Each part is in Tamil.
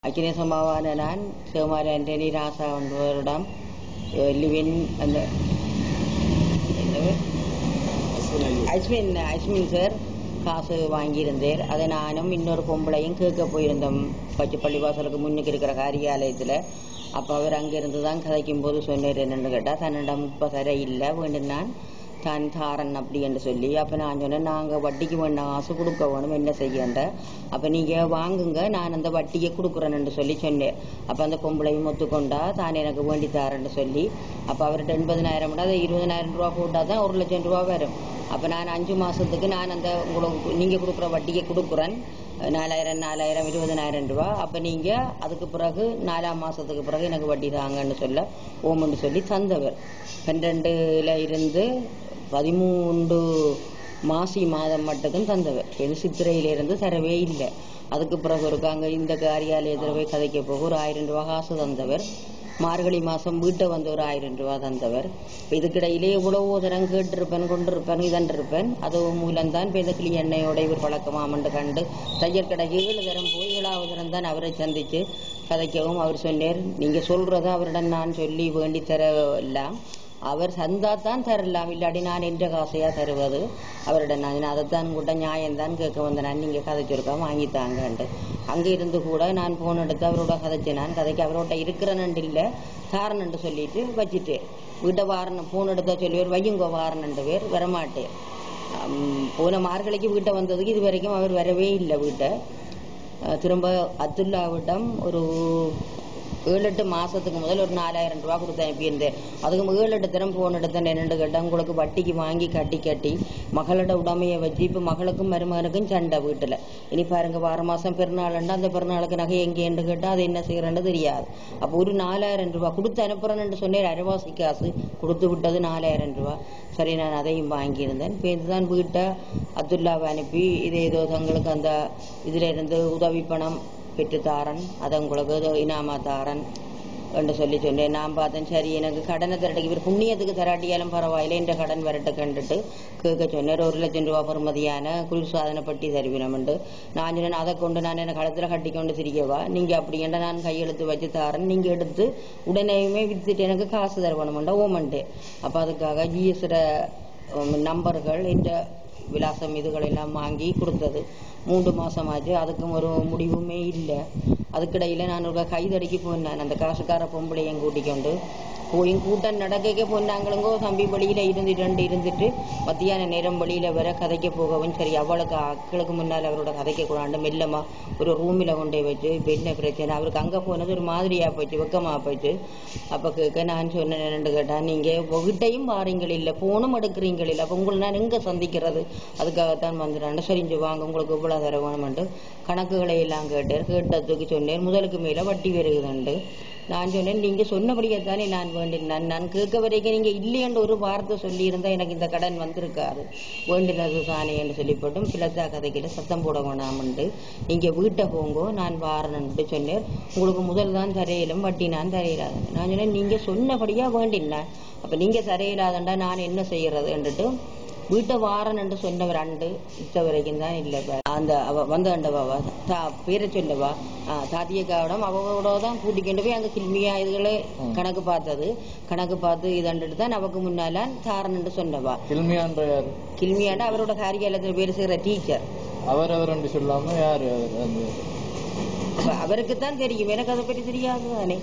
അച്ഛനെ സമാവാന ഞാൻ ശിവമാല ആന്റണി രാസ എന്നിവരിடம் ലിവിൻ அந்த என்னது? அஸ்மின் அஸ்மின் சார் காசு வாங்கியிருந்தேன் அதை நானும் இன்னொரு பொம்பளையும் கேட்க போயிருந்தோம் பச்சை பள்ளிவாசலுக்கு முன்னுக்கு இருக்கிற காரியாலயத்தில் அப்போ அவர் அங்கிருந்து தான் கதைக்கும் போது சொன்னார் என்னன்னு கேட்டால் தன்னிடம் முப்பதரை இல்லை வேண்டும் நான் தான் தாரன் அப்படி என்று சொல்லி அப்போ நான் சொன்னேன் நாங்கள் வட்டிக்கு வேண்டாம் காசு கொடுக்க வேணும் என்ன செய்யண்ட அப்போ நீங்கள் வாங்குங்க நான் அந்த வட்டியை கொடுக்குறேன்னு சொல்லி சொன்னேன் அப்போ அந்த பொம்பளையும் ஒத்துக்கொண்டா தான் எனக்கு வேண்டி தாரேன்னு சொல்லி அப்போ அவர்கிட்ட எண்பதினாயிரம் விட அதை இருபதனாயிரம் ரூபா போட்டால் தான் ஒரு லட்சம் ரூபா வரும் அப்போ நான் அஞ்சு மாதத்துக்கு நான் அந்த உங்களுக்கு நீங்கள் கொடுக்குற வட்டியை கொடுக்குறேன் நாலாயிரம் நாலாயிரம் இருபதனாயிரம் ரூபா அப்போ நீங்கள் அதுக்கு பிறகு நாலாம் மாதத்துக்கு பிறகு எனக்கு வட்டி தாங்கன்னு சொல்ல ஓமன்னு சொல்லி தந்தவர் பன்னிரெண்டுல இருந்து பதிமூன்று மாசி மாதம் மட்டுக்கும் தந்தவர் இது சித்திரையிலிருந்து தரவே இல்லை அதுக்கு பிறகு ஒரு அங்கே இந்த காரியாலயத்தில் போய் கதைக்க போக ஒரு ஆயிரம் ரூபா காசு தந்தவர் மார்கழி மாதம் வீட்டை வந்து ஒரு ஆயிரம் ரூபா தந்தவர் இதுக்கிடையிலே இவ்வளவோ தரம் கேட்டிருப்பேன் கொண்டிருப்பேன் இதன்றிருப்பேன் அது மூலம்தான் இப்போ இந்த கிளி எண்ணெயோட இவர் பழக்கமாமண்டு கண்டு தையல் கடைக்கு ஏழு தரம் போய் ஏழாவது தரம் தான் அவரை சந்தித்து கதைக்கவும் அவர் சொன்னார் நீங்கள் சொல்கிறத அவரிடம் நான் சொல்லி வேண்டி தர எல்லாம் அவர் சந்தா தான் தரலாம் இல்லாட்டி நான் என்ற காசையா தருவது அவரிடம் நான் அதைத்தான் கூட நியாயம்தான் கேட்க வந்த நான் நீங்கள் கதைச்சிருக்கா வாங்கித்தாங்கன்ட்டு அங்கே இருந்து கூட நான் போன் எடுத்து அவரோட கதைச்சேன் நான் கதைக்கு அவரோட இருக்கிறனண்டு இல்லை தாரனண்டு சொல்லிட்டு வச்சுட்டு வீட்டை வாரணும் போன் எடுத்தா சொல்லுவார் வையுங்கோ வாரனண்டு பேர் வரமாட்டேன் ஹம், போன மார்கழிக்கு வீட்டை வந்ததுக்கு இது வரைக்கும் அவர் வரவே இல்லை வீட்டை அஹ், திரும்ப அப்துல்லாவிடம் ஒரு ஏழு எட்டு மாசத்துக்கு முதல் ஒரு நாலாயிரம் ரூபா கொடுத்து அனுப்பியிருந்தேன் அதுக்கு ஏழு எட்டு தினம் போன் எடுத்தேன் என்னென்னு கேட்டேன் உங்களுக்கு வட்டிக்கு வாங்கி கட்டி கட்டி மகளோட உடமையை வச்சு இப்போ மகளுக்கும் மருமகனுக்கும் சண்டை வீட்டில் இனி பாருங்க வார மாதம் பெருநாள்ண்டா அந்த பெருநாளுக்கு நகை எங்கேன்னு கேட்டால் அது என்ன செய்யறேன்னு தெரியாது அப்போ ஒரு நாலாயிரம் ரூபா கொடுத்து அனுப்புறேன்னு சொன்னேன் அரைவாசி காசு கொடுத்து விட்டது நாலாயிரம் ரூபா சரி நான் அதையும் வாங்கியிருந்தேன் இப்போ இதுதான் வீட்டை அப்துல்லாவை அனுப்பி இது ஏதோ தங்களுக்கு அந்த இதில் இருந்து உதவி பணம் பெற்று தாரன் அதை உங்களுக்கு ஏதோ இனாமா தாரன் என்று சொல்லி சொன்னேன் நான் பார்த்தேன் சரி எனக்கு கடனை திரட்டி இவர் புண்ணியத்துக்கு தராட்டியாலும் பரவாயில்லை என்ற கடன் வரட்டு கண்டுட்டு கேட்க சொன்னார் ஒரு லட்சம் ரூபா பெறுமதியான குளிர்சாதன பட்டி தருவினம்ண்டு நான் சொன்னேன் அதை கொண்டு நான் எனக்கு களத்தில் கட்டி கொண்டு சிரிக்கவா நீங்கள் அப்படி என்ற நான் கையெழுத்து வச்சு தாரேன் நீங்கள் எடுத்து உடனேயுமே வித்துட்டு எனக்கு காசு தருவணுமெண்டா ஓமன்ட்டு அப்போ அதுக்காக ஜிஎஸ்ட நம்பர்கள் இந்த விலாசம் இதுகள் எல்லாம் வாங்கி கொடுத்தது மூன்று மாசமாச்சு அதுக்கும் ஒரு முடிவுமே இல்லை அதுக்கிடையில நான் ஒரு கைதடிக்கு போனேன் அந்த காசுக்கார பொம்பளையும் கூட்டிக்கொண்டு போயும் கூட்டம் நடக்க போனாங்களுங்கோ தம்பி வழியில இருந்துட்டு ரெண்டு இருந்துட்டு மத்தியான நேரம் வழியில வர கதைக்க போகவும் சரி அவளுக்கு அக்களுக்கு முன்னால் அவரோட கதைக்க கூடாண்டு மெல்லமா ஒரு ரூமில் கொண்டே வச்சு இப்போ என்ன பிரச்சனை அவருக்கு அங்கே போனது ஒரு மாதிரியா போச்சு வெக்கமா போச்சு அப்போ கேட்க நான் சொன்னேன் என்னன்னு கேட்டேன் நீங்கள் வீட்டையும் பாருங்கள் இல்லை ஃபோனும் எடுக்கிறீங்கள் இல்லை அப்போ உங்களை நான் எங்கே சந்திக்கிறது அதுக்காகத்தான் வந்துடுறேன் சரிஞ்சு வாங்க உங்களுக்கு இவ்வளோ தர வேணுமெண்டு கணக்குகளை எல்லாம் கேட்டார் கேட்டதுக்கு சொன்னேன் முதலுக்கு மேலே வட்டி வருகுதுண்டு நான் சொன்னேன் நீங்கள் சொன்னபடியே தானே நான் வேண்டினேன் நான் கேட்க வரைக்கும் நீங்கள் இல்லையென்று ஒரு வார்த்தை சொல்லியிருந்தா எனக்கு இந்த கடன் வந்திருக்காது வேண்டினது தானே என்று சொல்லி போட்டும் பிளத்தா கதைக்கிட்ட சத்தம் போட வேணாமண்டு நீங்கள் வீட்டை போங்கோ நான் வாரணுன்ட்டு சொன்னேன் உங்களுக்கு முதல் தான் தரையிலும் வட்டி நான் தரையிலாது நான் சொன்னேன் நீங்கள் சொன்னபடியாக வேண்டினேன் அப்போ நீங்கள் தரையிலாதண்டா நான் என்ன செய்யறதுன்ட்டு வீட்டை வாரன் என்று சொன்னவர் அண்டு இத்த வரைக்கும் தான் இல்லை இப்ப. அந்த அவ வந்த அண்டவாவா தா பேரை சொல்லவா ஆ, தாத்தியக்காவிடம் அவங்களோட தான் கூட்டிக்கொண்டு போய் அங்கே கில்மியா இதுகளை கணக்கு பார்த்தது கணக்கு பார்த்து இதண்டுட்டு தான் அவக்கு முன்னால தாரன் என்று சொன்னவா கில்மியான்ற யாரு கில்மியாண்டா அவரோட காரியாலயத்தில் வேலை செய்கிற டீச்சர் அவர் அவர் என்று சொல்லாம யாரு அவர் அந்த அவருக்கு தான் தெரியும் எனக்கு அதை பற்றி தெரியாது தானே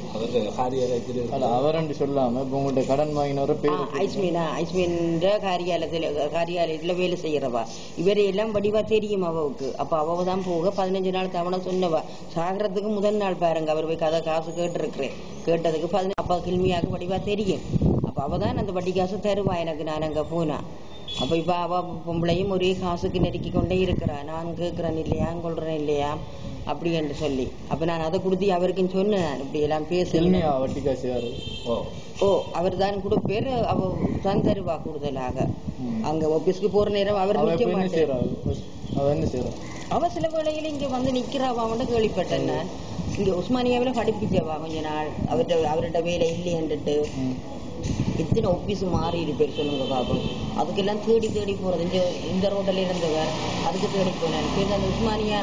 அல்ல அவர் என்று சொல்லாம இப்ப உங்கள்ட்ட கடன் வாங்கினவர ஆ, பேர் ஐஸ்மீனா ஐஸ்மீன்ற காரியாலயத்தில் காரியாலயத்துல வேலை செய்யறவா இவரை எல்லாம் வடிவா தெரியும் அவவுக்கு அப்ப அவ தான் போக பதினஞ்சு நாள் தவணை சொன்னவா சாகிறதுக்கு முதல் நாள் பாருங்க அவர் போய் கதை காசு கேட்டிருக்கிறேன் கேட்டதுக்கு பதினஞ்சு அப்ப கிழமையாக வடிவா தெரியும் அப்ப அவ தான் அந்த வட்டி காசு தருவா எனக்கு நான் அங்க போனா அப்ப இப்ப அவ பொம்பளையும் ஒரே காசுக்கு நெருக்கி கொண்டே இருக்கிறா நான் கேட்கிறேன் இல்லையா கொள்றேன் இல்லையா அப்படி என்று சொல்லி அப்ப நான் அதை கொடுத்து அவருக்கும் சொன்னேன் நான் இப்படி எல்லாம் பேசுறேன் கில்மியா வட்டி காசு யாரு ஓ அவர் தான் கொடுப்பேர் அவ தான் தருவா கூடுதலாக அங்க ஆபீஸ்க்கு போற நேரம் அவர் அவ நிக்க இப்ப என்ன மாட்டார் செய்யறா அவ என்ன செய்யறா அவ சில வேளையில இங்க வந்து நிக்கிறாவா மட்டும் கேள்விப்பட்டேன் நான் இங்க உஸ்மானியாவில படிப்பிச்சவா கொஞ்ச நாள் அவர்கிட்ட அவர்கிட்ட வேலை இல்லையன்ட்டு ம். எத்தனை ஆபீஸ் மாறி இருப்பேர் சொல்லுங்க பாப்போம் அதுக்கெல்லாம் தேடி தேடி போறது இந்த இந்த ரோட்டில் இருந்தவர் அதுக்கு தேடி போனேன் பிறகு அந்த உஸ்மானியா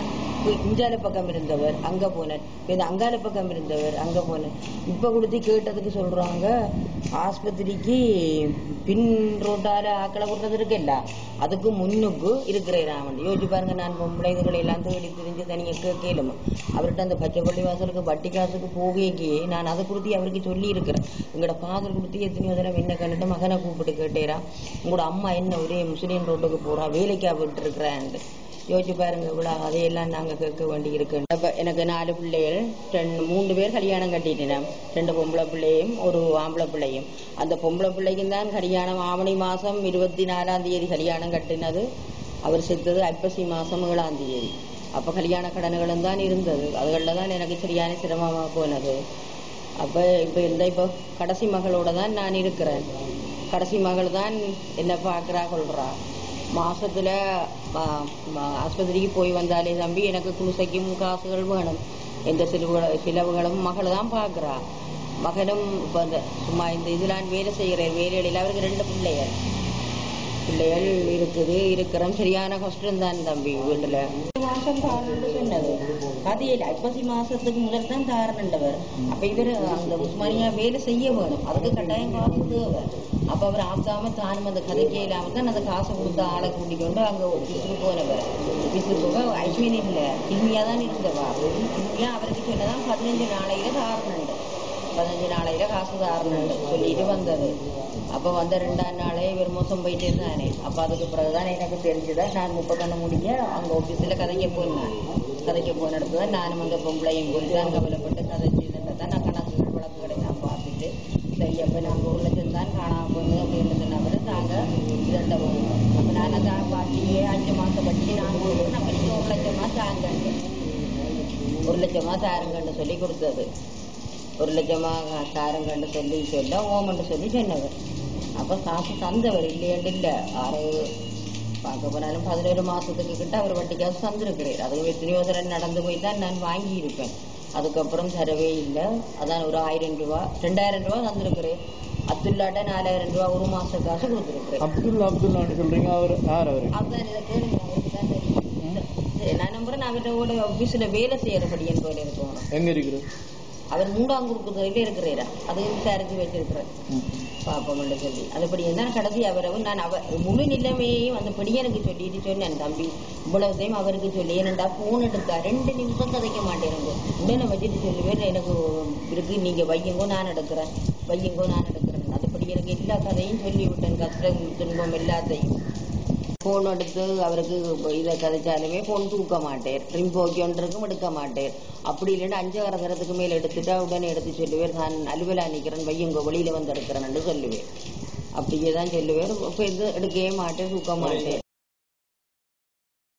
இப்ப இஞ்சால பக்கம் இருந்தவர் அங்க போனார் இப்ப இந்த அங்கால பக்கம் இருந்தவர் அங்க போனார் இப்ப கொடுத்து கேட்டதுக்கு சொல்றாங்க ஆஸ்பத்திரிக்கு பின் ரோட்டால ஆக்களை விடுறது இருக்குல்ல அதுக்கு முன்னுக்கு இருக்கிறேன் அவன் யோசிச்சு பாருங்க நான் பொம்பளை இதுகளை எல்லாம் தேடி தெரிஞ்சு தனியா கேட்கலும் அவர்கிட்ட அந்த பச்சை பள்ளி வாசலுக்கு வட்டி காசுக்கு போகேக்கே நான் அதை கொடுத்து அவருக்கு சொல்லி இருக்கிறேன் எங்களோட ஃபாதர் கொடுத்து எத்தனையோ தடவை என்ன கண்டுட்டு மகனை கூப்பிட்டு கேட்டேரா உங்களோட அம்மா என்ன ஒரே முஸ்லீம் ரோட்டுக்கு போறா வேலைக்கா விட்டு இருக்கிறேன் யோசிச்சு பாருங்க இவ்வளவு அதையெல்லாம் நாங்க கேட்க வேண்டி இருக்கு அப்ப எனக்கு நாலு பிள்ளைகள் ரெண்டு மூணு பேர் கல்யாணம் கட்டிட்டேன் ரெண்டு பொம்பளை பிள்ளையும் ஒரு ஆம்பளை பிள்ளையும் அந்த பொம்பளை பிள்ளைக்கும் தான் கல்யாணம் ஆவணி மாசம் இருபத்தி நாலாம் தேதி கல்யாணம் கட்டினது அவர் செத்தது ஐப்பசி மாசம் ஏழாம் தேதி அப்ப கல்யாண கடன்களும் தான் இருந்தது அதுகளில் தான் எனக்கு சரியான சிரமமா போனது அப்ப இப்ப இந்த இப்போ கடைசி மகளோட தான் நான் இருக்கிறேன் கடைசி மகள் தான் என்ன பார்க்கறா கொள்றா மாசத்துல ஆ, ம- ஆஸ்பத்திரிக்கு போய் வந்தாலே தம்பி எனக்கு குளிசைக்கும் காசுகள் வேணும் எந்த செலவுகள் செலவுகளும் மகள் தான் பார்க்கறா மகனும் இப்போ அந்த சும்மா இந்த இதெல்லாம் வேலை செய்கிற வேலைகளில் அவருக்கு ரெண்டு பிள்ளைகள் பிள்ளைகள் இருக்குது இருக்கிறோம் சரியான கஷ்டம் தான் தம்பி வீட்டுல மாசம் தாரணுன்னு சொன்னது கதையில ஐப்பசி மாசத்துக்கு முதல் தான் தாரணுண்டவர் அப்ப இவர் அந்த உஸ்மானியா வேலை செய்ய வேணும் அதுக்கு கட்டாயம் காசு தேவை அப்ப அவர் ஆசாம தானும் அந்த கதைக்கே இல்லாம தான் அந்த காசை கொடுத்த ஆளை கூட்டிக் கொண்டு அங்க ஆபீஸுக்கு போனவர் ஆபீஸுக்கு போக ஐஸ்வின் இல்ல சின்னியா தான் இருந்தவா சின்னியா அவருக்கு சொன்னதான் பதினஞ்சு நாளையில தாரணுண்டு பதினஞ்சு நாளையில காசு தாரணுண்டு சொல்லிட்டு வந்தது அப்ப வந்த ரெண்டாம் நாளே இவர் மோசம் போயிட்டே இருந்தானே அப்ப அதுக்கு பிறகுதான் எனக்கு தெரிஞ்சதை நான் முப்பத்தொன்னு முடிக்க அங்க ஆபீஸ்ல கதைக்க போனேன் கதைக்க போன இடத்துல தான் நானும் அந்த பொம்பளையும் போய் தான் கவலைப்பட்டு கதைச்சு தான் நான் கணக்குகள் வழக்குகளை நான் பார்த்துட்டு சரி அப்ப நாங்க ஒரு லட்சம் தான் காணாம போனது அப்படின்னு சொன்னவரை நாங்க இரண்ட போனோம் அப்ப நான் அந்த பாட்டியே அஞ்சு மாசம் பட்டி நான் கொடுக்குறேன் அப்ப நீங்க ஒரு லட்சமா தாங்க ஒரு லட்சமா தாருங்கன்னு சொல்லி கொடுத்தது ஒரு லட்சமா தாருங்கன்னு சொல்லி சொல்ல ஓமன்னு சொல்லி சொன்னவர் அப்ப காசு தந்தவர் இல்லையண்டு இல்ல ஆறு பார்க்க போனாலும் பதினோரு மாசத்துக்கு கிட்ட அவர் வட்டி காசு தந்திருக்கிறார் அது எத்தனையோ தடவை நடந்து போய் தான் நான் வாங்கி இருப்பேன் அதுக்கப்புறம் தரவே இல்லை அதான் ஒரு ஆயிரம் ரூபா ரெண்டாயிரம் ரூபா தந்திருக்கிறேன் அப்துல்லாட்ட நாலாயிரம் ரூபா ஒரு மாச காசு கொடுத்துருக்கிறேன் அப்துல்லா அப்துல்லான்னு சொல்றீங்க அவர் யார் அவரு அதான் இதை கேளுங்க அவருக்கு தான் தெரியும் சரி, நான் நம்புறேன் அவரோட ஆபீஸ்ல வேலை செய்யறபடியன் போல இருக்கணும் எங்க இருக்கிறது அவர் மூன்றாம் குறுக்கு துறையில இருக்கிறாரா அது விசாரிச்சு வச்சிருக்கிறேன் பாப்போம்னு சொல்லி அதுபடி தான் கடைசி அவரவும் நான் அவர் முழு நிலைமையையும் அந்த படியனுக்கு சொல்லிட்டு சொன்னேன் தம்பி இவ்வளவுதையும் அவருக்கு சொல்லி ஏனண்டா போன் எடுத்தா ரெண்டு நிமிஷம் கதைக்க மாட்டேன் உடனே வச்சுட்டு சொல்லுவேன் எனக்கு இருக்கு நீங்க வையுங்கோ நான் எடுக்கிறேன் வையுங்கோ நான் எடுக்கிறேன் அதுபடி எனக்கு எல்லா கதையும் சொல்லி விட்டேன் கஷ்டம் துன்பம் எல்லாத்தையும் போன் எடுத்து அவருக்கு இதை கதைச்சாலுமே போன் தூக்க மாட்டேன் ரிங் போக்கியொன்றுக்கும் எடுக்க மாட்டேன் அப்படி இல்லைன்னா அஞ்சு கரகரத்துக்கு மேல எடுத்துட்டா உடனே எடுத்து சொல்லுவேன் நான் அலுவலா நிக்கிறேன் வையுங்க வெளியில வந்து எடுக்கிறேன்னு சொல்லுவேன் அப்படியே தான் சொல்லுவேன் இப்போ இது எடுக்கவே மாட்டேன் தூக்க மாட்டேன்